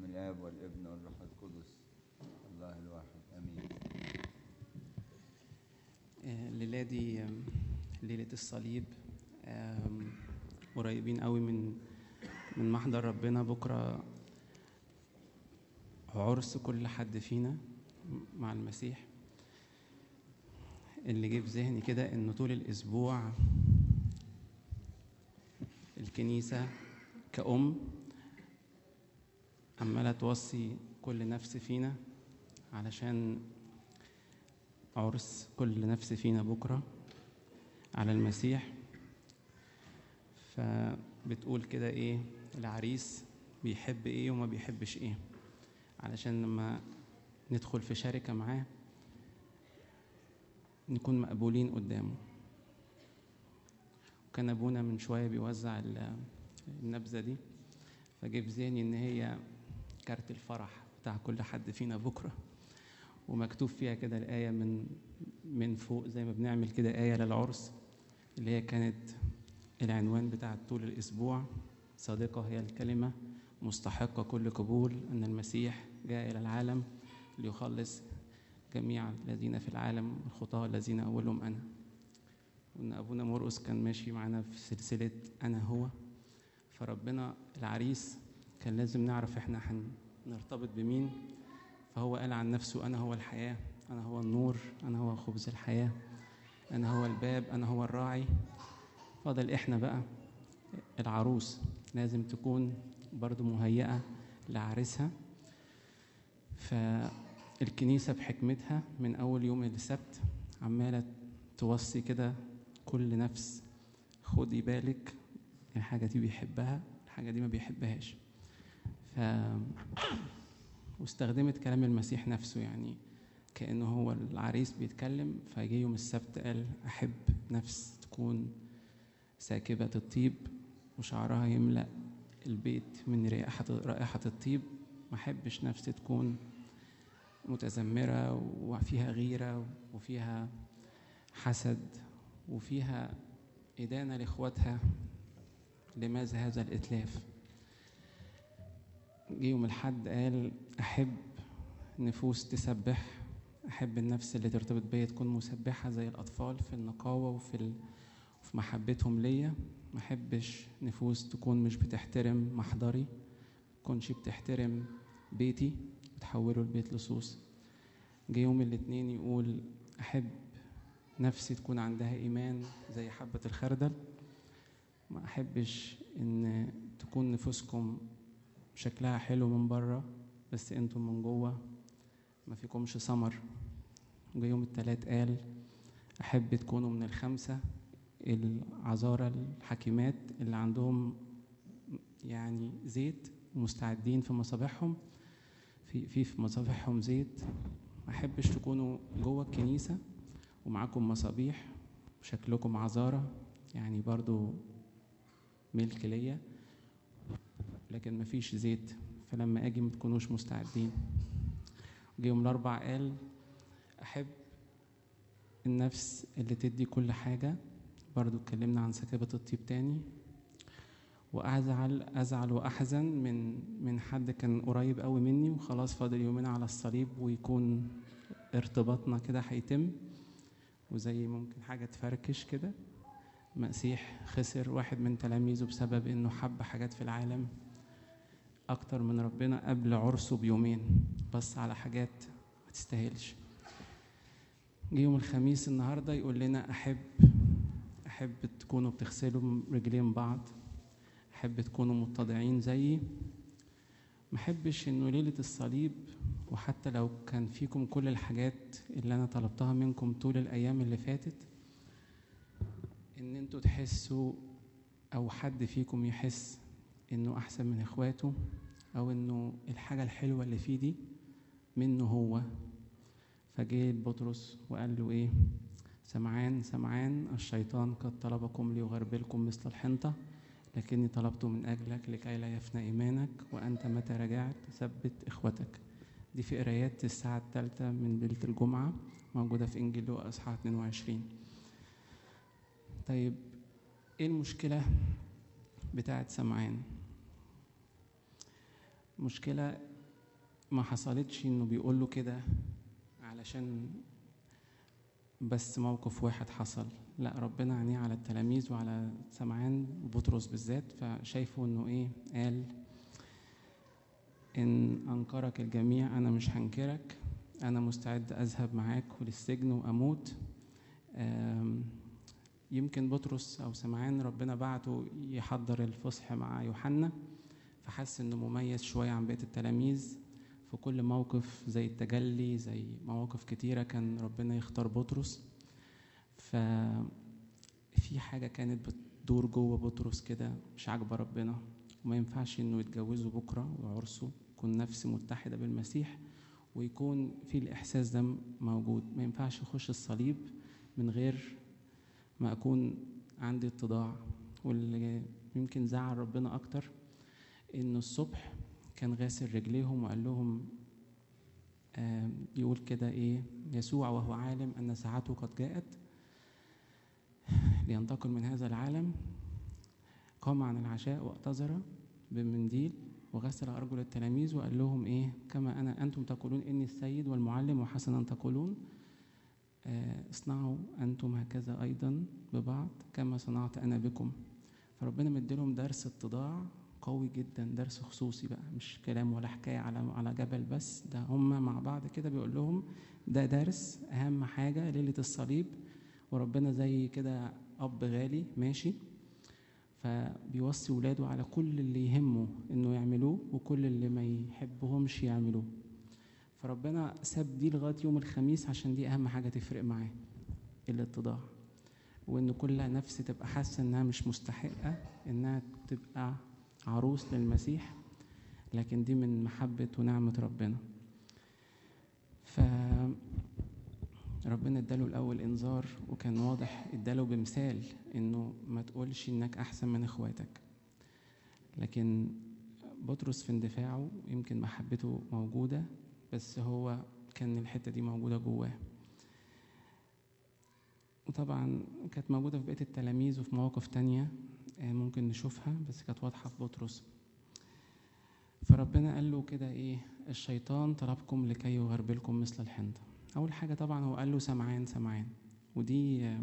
الاب والابن والروح القدس الله الواحد امين آه، الليلة دي آم، ليلة الصليب آم، قريبين قوي من من محضر ربنا بكرة عرس كل حد فينا مع المسيح اللي جه في ذهني كده انه طول الاسبوع الكنيسة كأم عمالة توصي كل نفس فينا علشان عرس كل نفس فينا بكرة على المسيح فبتقول كده ايه العريس بيحب ايه وما بيحبش ايه علشان لما ندخل في شركة معاه نكون مقبولين قدامه وكان ابونا من شوية بيوزع ال- النبذة دي فجه في ذهني ان هي كارت الفرح بتاع كل حد فينا بكره ومكتوب فيها كده الآية من من فوق زي ما بنعمل كده آية للعرس اللي هي كانت العنوان بتاع طول الأسبوع صادقة هي الكلمة مستحقة كل قبول أن المسيح جاء إلى العالم ليخلص جميع الذين في العالم الخطاة الذين أولهم أنا وإن أبونا مرقس كان ماشي معانا في سلسلة أنا هو فربنا العريس كان لازم نعرف إحنا هنرتبط بمين فهو قال عن نفسه أنا هو الحياة أنا هو النور أنا هو خبز الحياة أنا هو الباب أنا هو الراعي فاضل إحنا بقى العروس لازم تكون برضو مهيئة لعريسها فالكنيسة بحكمتها من أول يوم السبت عمالة توصي كده كل نفس خدي بالك الحاجة دي بيحبها الحاجة دي ما بيحبهاش ف واستخدمت كلام المسيح نفسه يعني كأنه هو العريس بيتكلم فجه يوم السبت قال أحب نفس تكون ساكبة الطيب وشعرها يملأ البيت من رائحة رائحة الطيب ما أحبش نفس تكون متذمرة وفيها غيرة وفيها حسد وفيها إدانة لإخواتها لماذا هذا الإتلاف جه يوم الحد قال أحب نفوس تسبح أحب النفس اللي ترتبط بيا تكون مسبحة زي الأطفال في النقاوة وفي ال... في محبتهم ليا ما أحبش نفوس تكون مش بتحترم محضري تكونش بتحترم بيتي وتحوله لبيت لصوص جه يوم الاتنين يقول أحب نفسي تكون عندها إيمان زي حبة الخردل ما أحبش إن تكون نفوسكم شكلها حلو من بره بس انتم من جوه ما فيكمش ثمر وجا يوم التلات قال احب تكونوا من الخمسه العذارى الحكيمات اللي عندهم يعني زيت ومستعدين في مصابيحهم في في في مصابيحهم زيت ما احبش تكونوا جوه الكنيسه ومعاكم مصابيح وشكلكم عذارى يعني برضو ملك ليا لكن مفيش زيت فلما اجي ما تكونوش مستعدين جه يوم الاربع قال احب النفس اللي تدي كل حاجه برضو اتكلمنا عن سكابة الطيب تاني وازعل ازعل واحزن من من حد كان قريب قوي مني وخلاص فاضل يومين على الصليب ويكون ارتباطنا كده هيتم وزي ممكن حاجه تفركش كده مسيح خسر واحد من تلاميذه بسبب انه حب حاجات في العالم اكتر من ربنا قبل عرسه بيومين بص على حاجات ما تستاهلش جه يوم الخميس النهارده يقول لنا احب احب تكونوا بتغسلوا رجلين بعض احب تكونوا متضعين زيي ما احبش انه ليله الصليب وحتى لو كان فيكم كل الحاجات اللي انا طلبتها منكم طول الايام اللي فاتت ان انتوا تحسوا او حد فيكم يحس انه احسن من اخواته او انه الحاجه الحلوه اللي فيه دي منه هو فجه بطرس وقال له ايه سمعان سمعان الشيطان قد طلبكم ليغربلكم مثل الحنطه لكني طلبت من اجلك لكي لا يفنى ايمانك وانت متى رجعت ثبت اخوتك دي في قرايات الساعه الثالثه من ليله الجمعه موجوده في انجيل لوقا اصحاح 22 طيب ايه المشكله بتاعت سمعان مشكله ما حصلتش انه بيقول له كده علشان بس موقف واحد حصل لا ربنا عينيه على التلاميذ وعلى سمعان وبطرس بالذات فشايفه انه ايه قال ان انكرك الجميع انا مش هنكرك انا مستعد اذهب معاك للسجن واموت آم، يمكن بطرس او سمعان ربنا بعته يحضر الفصح مع يوحنا فحس انه مميز شويه عن بقيه التلاميذ في كل موقف زي التجلي زي مواقف كتيره كان ربنا يختار بطرس ففي حاجه كانت بتدور جوه بطرس كده مش عاجبه ربنا وما ينفعش انه يتجوزوا بكره وعرسه يكون نفس متحده بالمسيح ويكون في الاحساس ده موجود ما ينفعش يخش الصليب من غير ما اكون عندي اتضاع واللي يمكن زعل ربنا اكتر انه الصبح كان غاسل رجليهم وقال لهم آم، يقول كده ايه يسوع وهو عالم ان ساعته قد جاءت لينتقل من هذا العالم قام عن العشاء واعتذر بمنديل وغسل ارجل التلاميذ وقال لهم ايه كما انا انتم تقولون اني السيد والمعلم وحسنا تقولون آه، اصنعوا انتم هكذا ايضا ببعض كما صنعت انا بكم فربنا مديلهم درس اتضاع قوي جدا درس خصوصي بقى مش كلام ولا حكايه على على جبل بس ده هم مع بعض كده بيقول لهم ده درس اهم حاجه ليله الصليب وربنا زي كده اب غالي ماشي فبيوصي ولاده على كل اللي يهمه انه يعملوه وكل اللي ما يحبهمش يعملوه فربنا ساب دي لغايه يوم الخميس عشان دي اهم حاجه تفرق معاه الاتضاع وان كل نفس تبقى حاسه انها مش مستحقه انها تبقى عروس للمسيح لكن دي من محبه ونعمه ربنا ف ربنا اداله الاول انذار وكان واضح اداله بمثال انه ما تقولش انك احسن من اخواتك لكن بطرس في اندفاعه يمكن محبته موجوده بس هو كان الحته دي موجوده جواه وطبعا كانت موجوده في بقيه التلاميذ وفي مواقف تانية آه، ممكن نشوفها بس كانت واضحه في بطرس فربنا قال له كده ايه الشيطان طلبكم لكي يغربلكم مثل الحنطه اول حاجه طبعا هو قال له سمعان سمعان ودي آه،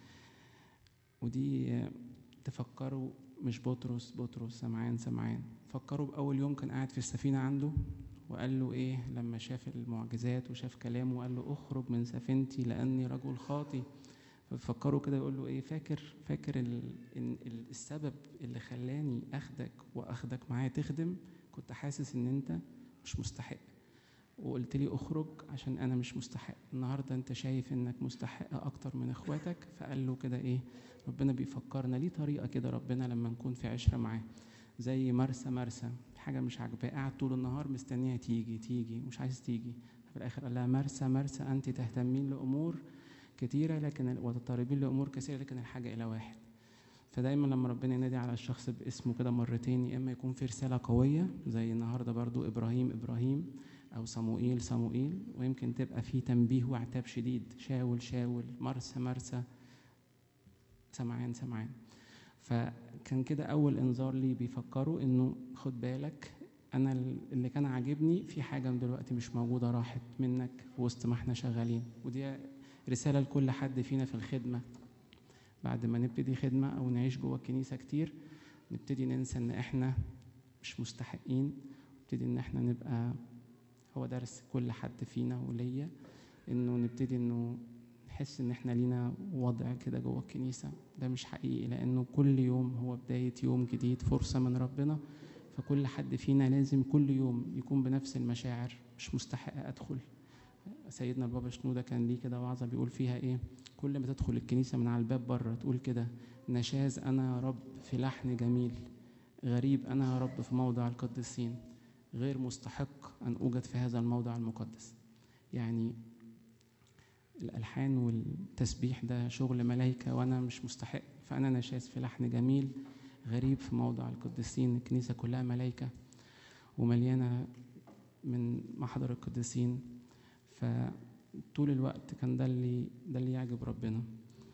ودي آه، تفكروا مش بطرس بطرس سمعان سمعان فكروا بأول يوم كان قاعد في السفينة عنده وقال له إيه لما شاف المعجزات وشاف كلامه وقال له أخرج من سفينتي لأني رجل خاطي ففكروا كده يقول له إيه فاكر فاكر ال إن ال- السبب اللي خلاني أخدك وأخدك معايا تخدم كنت حاسس إن أنت مش مستحق وقلت لي اخرج عشان انا مش مستحق النهارده انت شايف انك مستحق اكتر من اخواتك فقال له كده ايه ربنا بيفكرنا ليه طريقه كده ربنا لما نكون في عشره معاه زي مرسى مرسى حاجه مش عاجباه قاعد طول النهار مستنيها تيجي تيجي مش عايز تيجي في الاخر قال لها مرسى مرسى انت تهتمين لامور كتيره لكن وتضطربين لامور كثيره لكن الحاجه الى واحد فدايما لما ربنا ينادي على الشخص باسمه كده مرتين يا اما يكون في رساله قويه زي النهارده برضو ابراهيم ابراهيم او صموئيل صموئيل ويمكن تبقى في تنبيه وعتاب شديد شاول شاول مرسى مرسى سمعان سمعان فكان كده اول انذار لي بيفكروا انه خد بالك انا اللي كان عاجبني في حاجه من دلوقتي مش موجوده راحت منك وسط ما احنا شغالين ودي رساله لكل حد فينا في الخدمه بعد ما نبتدي خدمه او نعيش جوه الكنيسه كتير نبتدي ننسى ان احنا مش مستحقين نبتدي ان احنا نبقى هو درس كل حد فينا وليا انه نبتدي انه نحس ان احنا لينا وضع كده جوه الكنيسه ده مش حقيقي لانه كل يوم هو بدايه يوم جديد فرصه من ربنا فكل حد فينا لازم كل يوم يكون بنفس المشاعر مش مستحق ادخل سيدنا البابا شنودة كان ليه كده وعظة بيقول فيها ايه كل ما تدخل الكنيسة من على الباب بره تقول كده نشاز أنا يا رب في لحن جميل غريب أنا يا رب في موضع القديسين غير مستحق أن أوجد في هذا الموضع المقدس يعني الألحان والتسبيح ده شغل ملايكة وأنا مش مستحق فأنا نشاز في لحن جميل غريب في موضع القديسين الكنيسة كلها ملايكة ومليانة من محضر القديسين فطول الوقت كان ده اللي ده اللي يعجب ربنا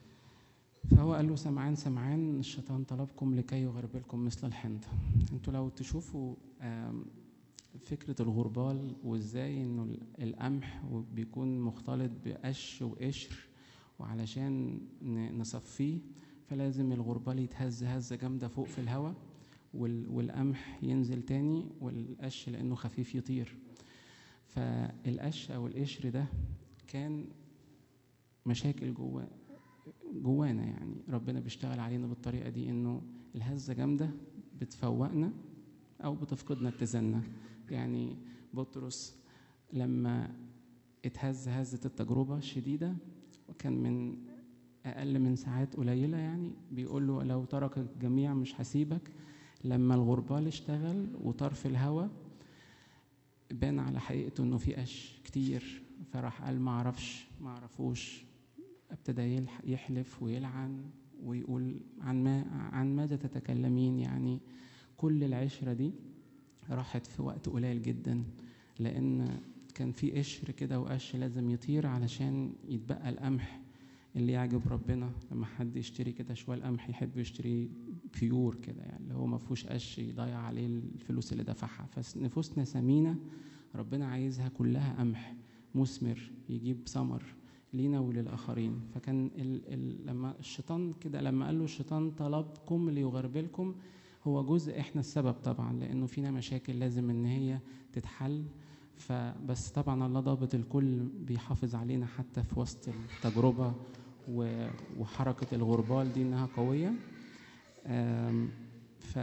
فهو قال له سمعان سمعان الشيطان طلبكم لكي يغربلكم مثل الحنطة انتوا لو تشوفوا فكرة الغربال وازاي انه ال- القمح بيكون مختلط بقش وقشر وعلشان ن- نصفيه فلازم الغربال يتهز هزة جامدة فوق في الهواء وال- والقمح ينزل تاني والقش لأنه خفيف يطير فالقش أو القشر ده كان مشاكل جوا جوانا يعني ربنا بيشتغل علينا بالطريقة دي إنه الهزة جامدة بتفوقنا أو بتفقدنا اتزاننا يعني بطرس لما اتهز هزة التجربة الشديدة وكان من أقل من ساعات قليلة يعني بيقول له لو ترك الجميع مش هسيبك لما الغربال اشتغل وطار في الهوا بان على حقيقته انه في قش كتير فراح قال ما اعرفش ما اعرفوش ابتدى يلح- يحلف ويلعن ويقول عن ما عن ماذا تتكلمين يعني كل العشرة دي راحت في وقت قليل جدا لأن كان في قشر كده وقش لازم يطير علشان يتبقى القمح اللي يعجب ربنا لما حد يشتري كده شوية القمح يحب يشتري بيور كده يعني اللي هو ما فيهوش قش يضيع عليه الفلوس اللي دفعها فنفوسنا ثمينة ربنا عايزها كلها قمح مثمر يجيب ثمر لينا وللآخرين فكان ال ال لما الشيطان كده لما قال له الشيطان طلبكم ليغربلكم هو جزء احنا السبب طبعا لانه فينا مشاكل لازم ان هي تتحل فبس طبعا الله ضابط الكل بيحافظ علينا حتى في وسط التجربة و- وحركة الغربال دي انها قوية آم، ف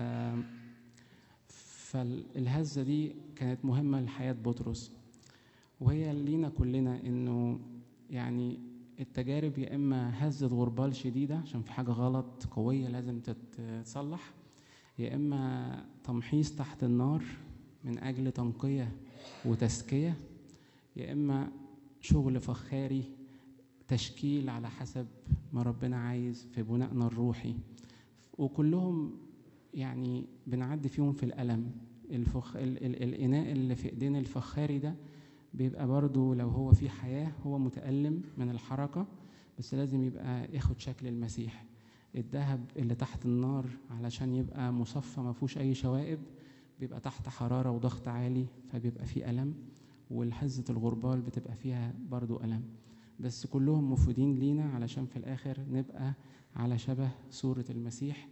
فالهزة دي كانت مهمة لحياة بطرس وهي لينا كلنا انه يعني التجارب يا اما هزة غربال شديدة عشان في حاجة غلط قوية لازم تتصلح يا اما تمحيص تحت النار من اجل تنقية وتزكية يا اما شغل فخاري تشكيل على حسب ما ربنا عايز في بنائنا الروحي وكلهم يعني بنعدي فيهم في الألم الفخ... ال... ال... الإناء اللي في إيدينا الفخاري ده بيبقى برضو لو هو في حياة هو متألم من الحركة بس لازم يبقى ياخد شكل المسيح الذهب اللي تحت النار علشان يبقى مصفى ما فيهوش أي شوائب بيبقى تحت حرارة وضغط عالي فبيبقى فيه ألم والهزة الغربال بتبقى فيها برضو ألم بس كلهم مفيدين لينا علشان في الآخر نبقى على شبه صورة المسيح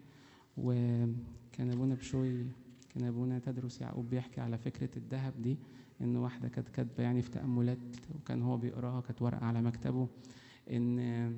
وكان أبونا بشوي كان أبونا تدرس يعقوب بيحكي على فكرة الذهب دي إن واحدة كانت كاتبة يعني في تأملات وكان هو بيقراها كانت ورقة على مكتبه إن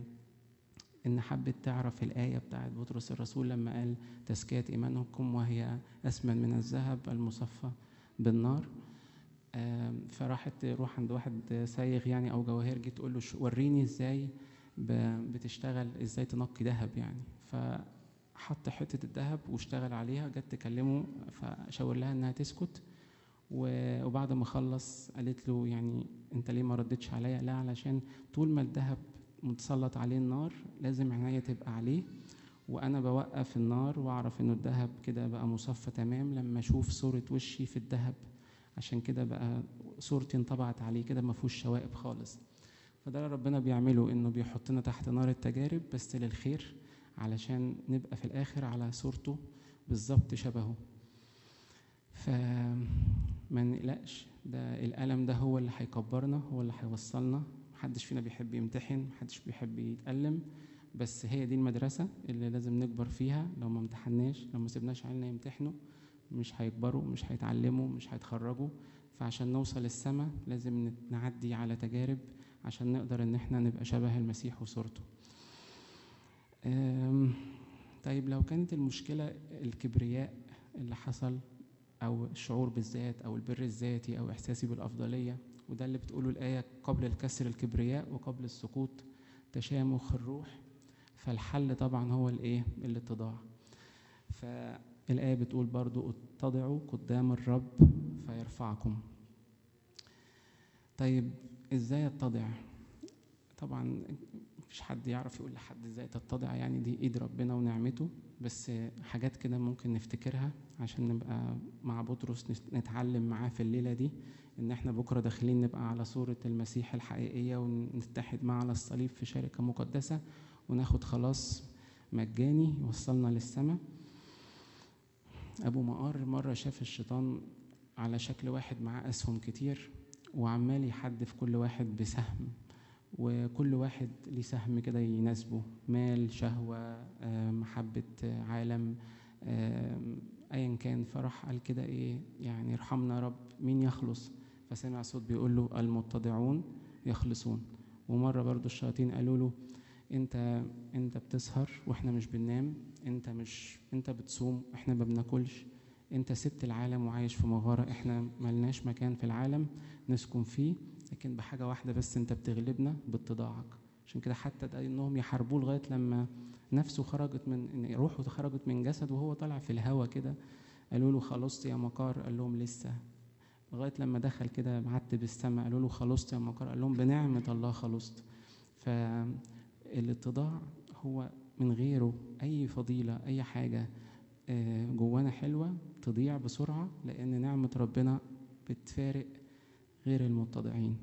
إن حبت تعرف الآية بتاعت بطرس الرسول لما قال تزكية إيمانكم وهي أثمن من الذهب المصفى بالنار آم، فراحت تروح عند واحد سايغ يعني أو جواهرجي تقول له "شو- وريني إزاي ب- بتشتغل إزاي تنقي ذهب يعني فحط حتة الذهب واشتغل عليها جت تكلمه فشاور لها إنها تسكت و- وبعد ما خلص قالت له يعني انت ليه ما ردتش عليا لا علشان طول ما الذهب متسلط عليه النار لازم عناية تبقى عليه وانا بوقف النار واعرف انه الذهب كده بقى مصفى تمام لما اشوف صورة وشي في الذهب عشان كده بقى صورتي انطبعت عليه كده ما فيهوش شوائب خالص فده اللي ربنا بيعمله انه بيحطنا تحت نار التجارب بس للخير علشان نبقى في الاخر على صورته بالظبط شبهه فما نقلقش ده الألم ده هو اللي هيكبرنا هو اللي هيوصلنا محدش فينا بيحب يمتحن محدش بيحب يتألم بس هي دي المدرسة اللي لازم نكبر فيها لو ما امتحناش لو ما سيبناش عيالنا يمتحنوا مش هيكبروا مش هيتعلموا مش هيتخرجوا فعشان نوصل السما لازم نت- نعدي على تجارب عشان نقدر ان احنا نبقى شبه المسيح وصورته أم، طيب لو كانت المشكلة الكبرياء اللي حصل او الشعور بالذات او البر الذاتي او احساسي بالافضليه وده اللي بتقوله الايه قبل الكسر الكبرياء وقبل السقوط تشامخ الروح فالحل طبعا هو الايه الاتضاع فالايه بتقول برضو اتضعوا قدام الرب فيرفعكم طيب ازاي اتضع طبعا مفيش حد يعرف يقول لحد ازاي تتضع يعني دي ايد ربنا ونعمته بس حاجات كده ممكن نفتكرها عشان نبقى مع بطرس نس- نتعلم معاه في الليلة دي إن إحنا بكرة داخلين نبقى على صورة المسيح الحقيقية ونتحد معاه على الصليب في شركة مقدسة وناخد خلاص مجاني يوصلنا للسماء أبو مقار مرة شاف الشيطان على شكل واحد معاه أسهم كتير وعمال يحدف كل واحد بسهم وكل واحد ليه سهم كده يناسبه مال شهوة آه، محبة آه، عالم آه، أيا كان فراح قال كده إيه يعني ارحمنا يا رب مين يخلص فسمع صوت بيقول له المتضعون يخلصون ومرة برضو الشياطين قالوا له انت انت بتسهر واحنا مش بننام انت مش انت بتصوم احنا ما بناكلش انت سبت العالم وعايش في مغارة احنا ملناش مكان في العالم نسكن فيه لكن بحاجة واحدة بس انت بتغلبنا باتضاعك عشان كده حتى ده انهم يحاربوه لغاية لما نفسه خرجت من إن روحه خرجت من جسد وهو طالع في الهوا كده قالوا له خلصت يا مكار قال لهم لسه لغاية لما دخل كده معتب السماء قالوا له خلصت يا مكار قال لهم بنعمة الله خلصت فالاتضاع هو من غيره أي فضيلة أي حاجة آه، جوانا حلوة تضيع بسرعة لأن نعمة ربنا بتفارق غير المتضعين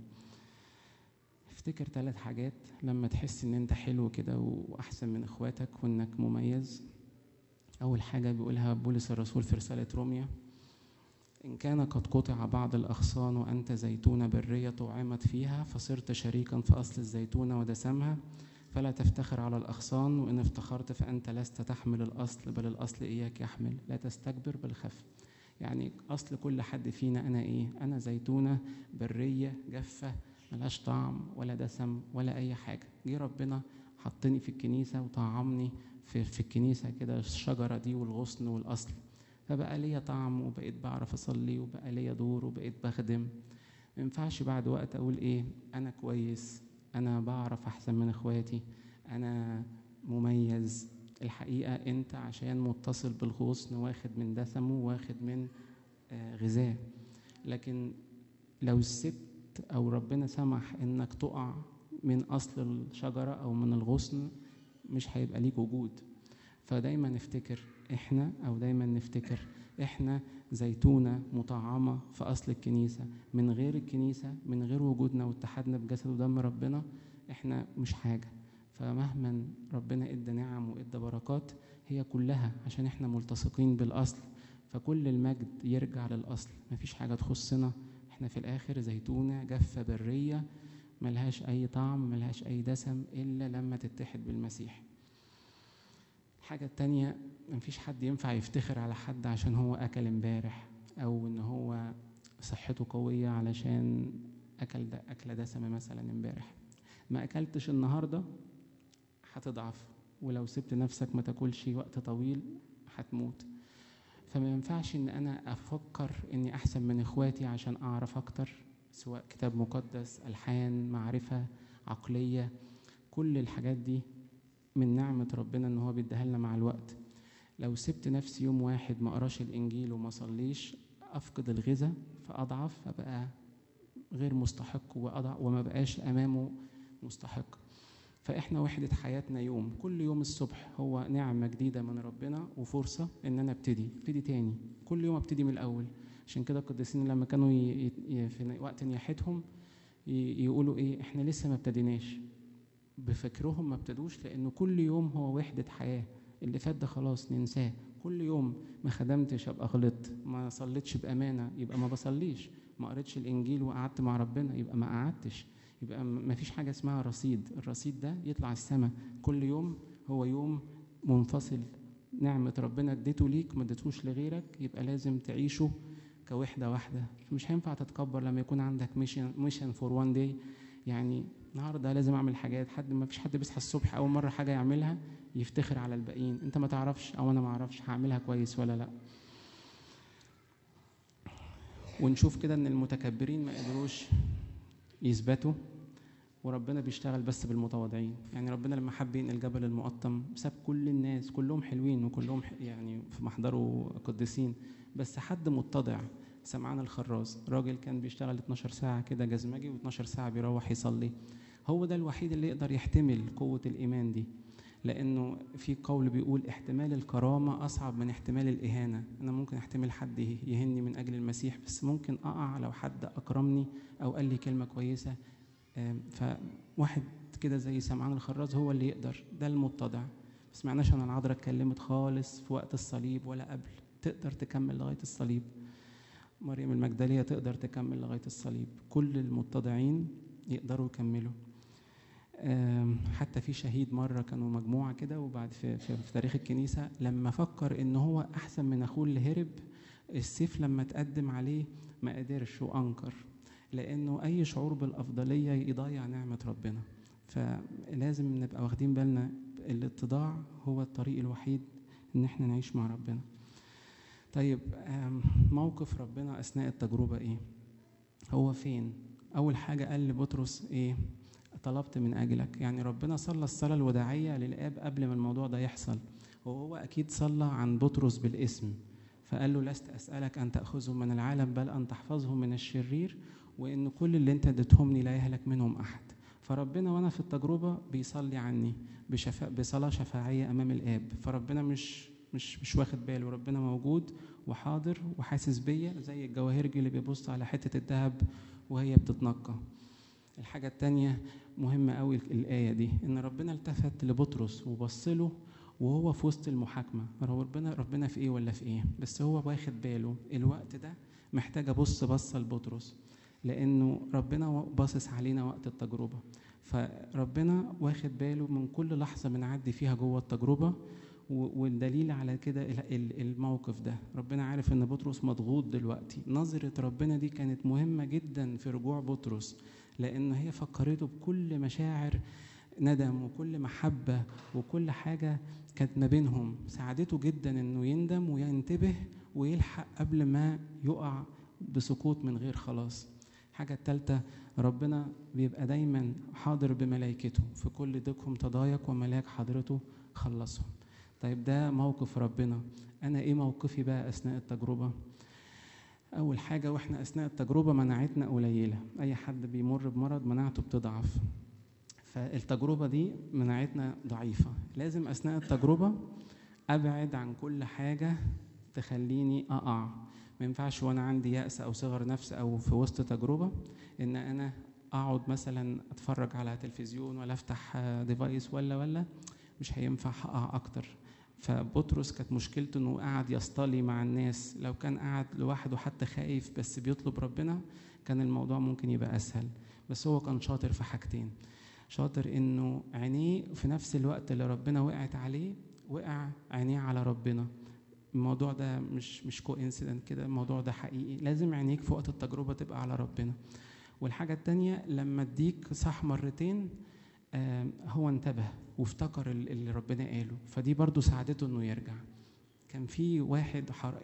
افتكر ثلاث حاجات لما تحس ان انت حلو كده واحسن من اخواتك وانك مميز اول حاجه بيقولها بولس الرسول في رساله روميا ان كان قد قطع بعض الاغصان وانت زيتونه بريه طعمت فيها فصرت شريكا في اصل الزيتونه ودسمها فلا تفتخر على الاغصان وان افتخرت فانت لست تحمل الاصل بل الاصل اياك يحمل لا تستكبر بل خف يعني اصل كل حد فينا انا ايه انا زيتونه بريه جافه ملهاش طعم ولا دسم ولا اي حاجه جه ربنا حطني في الكنيسه وطعمني في, في الكنيسه كده الشجره دي والغصن والاصل فبقى ليا طعم وبقيت بعرف اصلي وبقى ليا دور وبقيت بخدم ما ينفعش بعد وقت اقول ايه انا كويس انا بعرف احسن من اخواتي انا مميز الحقيقه انت عشان متصل بالغصن واخد من دسمه واخد من آه، غذاه لكن لو سبت او ربنا سمح انك تقع من اصل الشجره او من الغصن مش هيبقى ليك وجود فدايما نفتكر احنا او دايما نفتكر احنا زيتونه مطعمه في اصل الكنيسه من غير الكنيسه من غير وجودنا واتحادنا بجسد ودم ربنا احنا مش حاجه فمهما ربنا ادى نعم وادى بركات هي كلها عشان احنا ملتصقين بالاصل فكل المجد يرجع للاصل مفيش حاجه تخصنا احنا في الاخر زيتونه جافه بريه ملهاش اي طعم ملهاش اي دسم الا لما تتحد بالمسيح الحاجه التانية مفيش حد ينفع يفتخر على حد عشان هو اكل امبارح او ان هو صحته قويه علشان اكل ده اكله دسمه مثلا امبارح ما اكلتش النهارده هتضعف ولو سبت نفسك ما تاكلش وقت طويل هتموت فما ينفعش ان انا افكر اني احسن من اخواتي عشان اعرف اكتر سواء كتاب مقدس الحان معرفه عقليه كل الحاجات دي من نعمه ربنا ان هو بيديها لنا مع الوقت لو سبت نفسي يوم واحد ما اقراش الانجيل وما صليش افقد الغذاء فاضعف فبقى غير مستحق وأضع وما بقاش امامه مستحق فاحنا وحده حياتنا يوم كل يوم الصبح هو نعمه جديده من ربنا وفرصه ان انا ابتدي ابتدي تاني كل يوم ابتدي من الاول عشان كده القديسين لما كانوا ي... ي... في وقت نياحتهم ي... يقولوا ايه احنا لسه ما ابتديناش بفكرهم ما ابتدوش لانه كل يوم هو وحده حياه اللي فات ده خلاص ننساه كل يوم ما خدمتش ابقى غلطت ما صليتش بامانه يبقى ما بصليش ما قريتش الانجيل وقعدت مع ربنا يبقى ما قعدتش يبقى ما فيش حاجه اسمها رصيد الرصيد ده يطلع السماء كل يوم هو يوم منفصل نعمة ربنا اديته ليك ما اديتهوش لغيرك يبقى لازم تعيشه كوحدة واحدة مش هينفع تتكبر لما يكون عندك ميشن ميشن فور وان داي يعني النهارده لازم اعمل حاجات حد ما فيش حد بيصحى الصبح اول مره حاجه يعملها يفتخر على الباقيين انت ما تعرفش او انا ما اعرفش هعملها كويس ولا لا ونشوف كده ان المتكبرين ما قدروش يثبتوا وربنا بيشتغل بس بالمتواضعين يعني ربنا لما حب ينقل جبل المقطم ساب كل الناس كلهم حلوين وكلهم يعني في محضره قديسين بس حد متضع سمعان الخراز راجل كان بيشتغل 12 ساعة كده جزمجي و12 ساعة بيروح يصلي هو ده الوحيد اللي يقدر يحتمل قوة الإيمان دي لأنه في قول بيقول احتمال الكرامة أصعب من احتمال الإهانة أنا ممكن احتمل حد يهني من أجل المسيح بس ممكن أقع لو حد أكرمني أو قال لي كلمة كويسة فواحد كده زي سمعان الخراز هو اللي يقدر ده المتضع ما سمعناش أن العذراء اتكلمت خالص في وقت الصليب ولا قبل تقدر تكمل لغاية الصليب مريم المجدلية تقدر تكمل لغاية الصليب كل المتضعين يقدروا يكملوا آم، حتى في شهيد مرة كانوا مجموعة كده وبعد في, في, في تاريخ الكنيسة لما فكر إن هو أحسن من أخوه اللي هرب السيف لما تقدم عليه ما قدرش وأنكر لأنه أي شعور بالأفضلية يضيع نعمة ربنا فلازم نبقى واخدين بالنا الاتضاع هو الطريق الوحيد إن احنا نعيش مع ربنا طيب آم، موقف ربنا أثناء التجربة إيه؟ هو فين؟ أول حاجة قال لبطرس إيه؟ طلبت من أجلك يعني ربنا صلى الصلاة الوداعية للآب قبل ما الموضوع ده يحصل وهو أكيد صلى عن بطرس بالاسم فقال له لست أسألك أن تأخذهم من العالم بل أن تحفظهم من الشرير وإن كل اللي أنت اديتهم لي لا يهلك منهم أحد فربنا وأنا في التجربة بيصلي عني بشفاء بصلاة شفاعية أمام الآب فربنا مش مش مش واخد باله ربنا موجود وحاضر وحاسس بيا زي الجواهرجي اللي بيبص على حتة الذهب وهي بتتنقى الحاجة التانية مهمة قوي الآية دي إن ربنا التفت لبطرس وبص له وهو في وسط المحاكمة ربنا ربنا في إيه ولا في إيه بس هو واخد باله الوقت ده محتاج أبص بصة لبطرس لأنه ربنا باصص علينا وقت التجربة فربنا واخد باله من كل لحظة بنعدي فيها جوه التجربة و- والدليل على كده ال- ال- الموقف ده ربنا عارف ان بطرس مضغوط دلوقتي نظرة ربنا دي كانت مهمة جدا في رجوع بطرس لان هي فكرته بكل مشاعر ندم وكل محبة وكل حاجة كانت ما بينهم ساعدته جدا انه يندم وينتبه ويلحق قبل ما يقع بسقوط من غير خلاص الحاجة التالتة ربنا بيبقى دايما حاضر بملائكته في كل ضيقهم تضايق وملاك حضرته خلصهم طيب ده موقف ربنا انا ايه موقفي بقى اثناء التجربه اول حاجه واحنا اثناء التجربه مناعتنا قليله اي حد بيمر بمرض مناعته بتضعف فالتجربه دي مناعتنا ضعيفه لازم اثناء التجربه ابعد عن كل حاجه تخليني اقع ما ينفعش وانا عندي يأس او صغر نفس او في وسط تجربه ان انا اقعد مثلا اتفرج على تلفزيون ولا افتح ديفايس ولا ولا مش هينفع اقع اكتر فبطرس كانت مشكلته انه قاعد يصطلي مع الناس لو كان قاعد لوحده حتى خايف بس بيطلب ربنا كان الموضوع ممكن يبقى اسهل بس هو كان شاطر في حاجتين شاطر انه عينيه في نفس الوقت اللي ربنا وقعت عليه وقع عينيه على ربنا الموضوع ده مش مش كو كده الموضوع ده حقيقي لازم عينيك في وقت التجربه تبقى على ربنا والحاجه التانية لما اديك صح مرتين آه هو انتبه وافتكر اللي ربنا قاله فدي برضو ساعدته انه يرجع كان في واحد حر...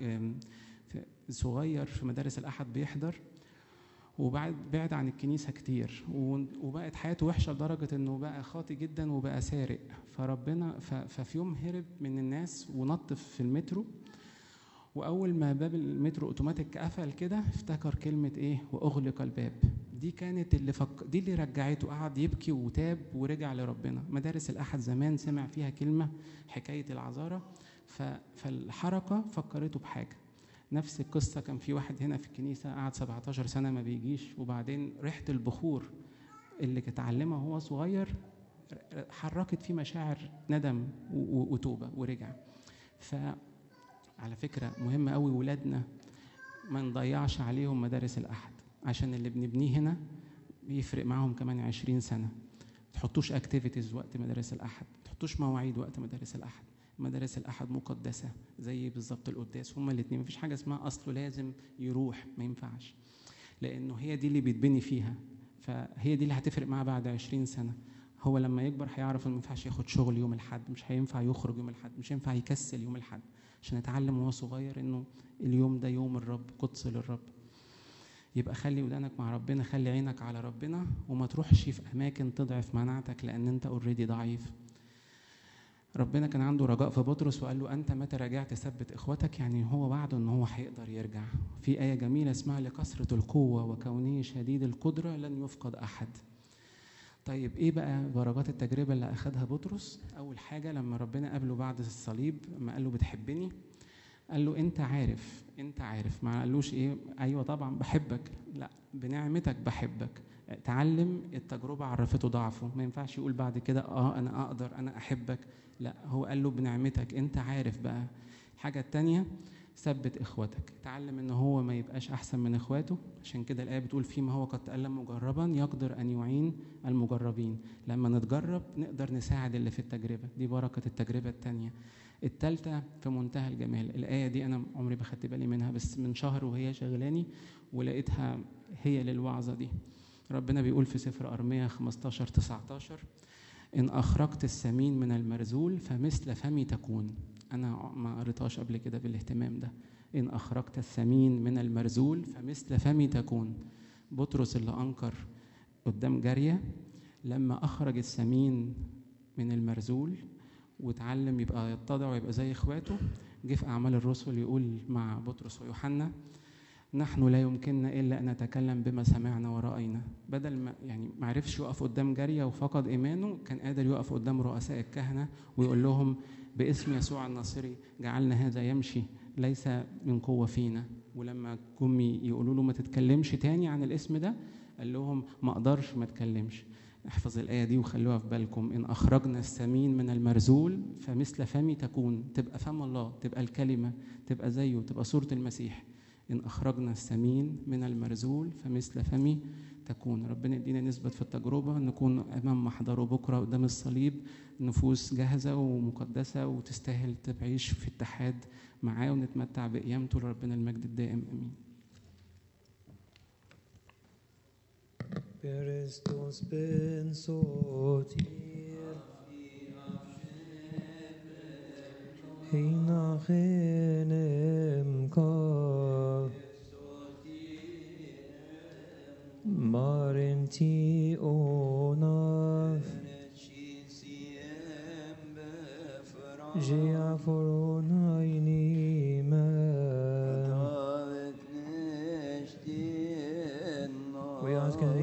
صغير في مدارس الاحد بيحضر وبعد بعد عن الكنيسة كتير وبقت حياته وحشة لدرجة انه بقى خاطي جدا وبقى سارق فربنا ف... ففي يوم هرب من الناس ونط في المترو واول ما باب المترو اوتوماتيك قفل كده افتكر كلمة ايه واغلق الباب دي كانت اللي فك... دي اللي رجعته قعد يبكي وتاب ورجع لربنا مدارس الاحد زمان سمع فيها كلمه حكايه العذاره ف... فالحركه فكرته بحاجه نفس القصة كان في واحد هنا في الكنيسة قعد 17 سنة ما بيجيش وبعدين ريحة البخور اللي اتعلمها وهو صغير حركت فيه مشاعر ندم وتوبة ورجع فعلى فكرة مهم قوي ولادنا ما نضيعش عليهم مدارس الأحد عشان اللي بنبنيه هنا بيفرق معاهم كمان عشرين سنة تحطوش اكتيفيتيز وقت مدارس الأحد تحطوش مواعيد وقت مدارس الأحد مدارس الأحد مقدسة زي بالظبط القداس هما الاتنين مفيش حاجة اسمها أصله لازم يروح ما ينفعش لأنه هي دي اللي بيتبني فيها فهي دي اللي هتفرق معاه بعد عشرين سنة هو لما يكبر هيعرف انه ما ينفعش ياخد شغل يوم الحد مش هينفع يخرج يوم الحد مش هينفع يكسل يوم الحد عشان يتعلم وهو صغير انه اليوم ده يوم الرب قدس للرب يبقى خلي ودانك مع ربنا خلي عينك على ربنا وما تروحش في اماكن تضعف مناعتك لان انت اوريدي ضعيف ربنا كان عنده رجاء في بطرس وقال له انت متى رجعت ثبت اخوتك يعني هو وعده ان هو هيقدر يرجع في ايه جميله اسمها لكثره القوه وكونه شديد القدره لن يفقد احد طيب ايه بقى درجات التجربه اللي اخذها بطرس اول حاجه لما ربنا قابله بعد الصليب لما قال له بتحبني قال له انت عارف انت عارف ما قالوش ايه ايوه طبعا بحبك لا بنعمتك بحبك تعلم التجربه عرفته ضعفه ما ينفعش يقول بعد كده اه انا اقدر انا احبك لا هو قال له بنعمتك انت عارف بقى الحاجه التانية ثبت اخوتك اتعلم ان هو ما يبقاش احسن من اخواته عشان كده الايه بتقول فيما هو قد تألم مجربا يقدر ان يعين المجربين لما نتجرب نقدر نساعد اللي في التجربه دي بركه التجربه الثانيه التالتة في منتهى الجمال الآية دي أنا عمري ما خدت بالي منها بس من شهر وهي شغلاني ولقيتها هي للوعظة دي ربنا بيقول في سفر أرمية 15 19 إن أخرجت السمين من المرزول فمثل فمي تكون أنا ما قريتهاش قبل كده بالاهتمام ده إن أخرجت السمين من المرزول فمثل فمي تكون بطرس اللي أنكر قدام جارية لما أخرج السمين من المرزول واتعلم يبقى يتضع ويبقى زي اخواته جه في اعمال الرسل يقول مع بطرس ويوحنا نحن لا يمكننا الا ان نتكلم بما سمعنا وراينا بدل ما يعني ما عرفش يقف قدام جاريه وفقد ايمانه كان قادر يقف قدام رؤساء الكهنه ويقول لهم باسم يسوع الناصري جعلنا هذا يمشي ليس من قوه فينا ولما جم يقولوا له ما تتكلمش تاني عن الاسم ده قال لهم ما اقدرش ما اتكلمش احفظ الآية دي وخلوها في بالكم إن أخرجنا السمين من المرزول فمثل فمي تكون تبقى فم الله تبقى الكلمة تبقى زيه تبقى صورة المسيح إن أخرجنا السمين من المرزول فمثل فمي تكون ربنا يدينا نثبت في التجربة نكون أمام محضره بكرة قدام الصليب نفوس جاهزة ومقدسة وتستاهل تعيش في اتحاد معاه ونتمتع بقيامته لربنا المجد الدائم آمين Christus bin so tief nach einem Kopf Marinti onaf Gia forona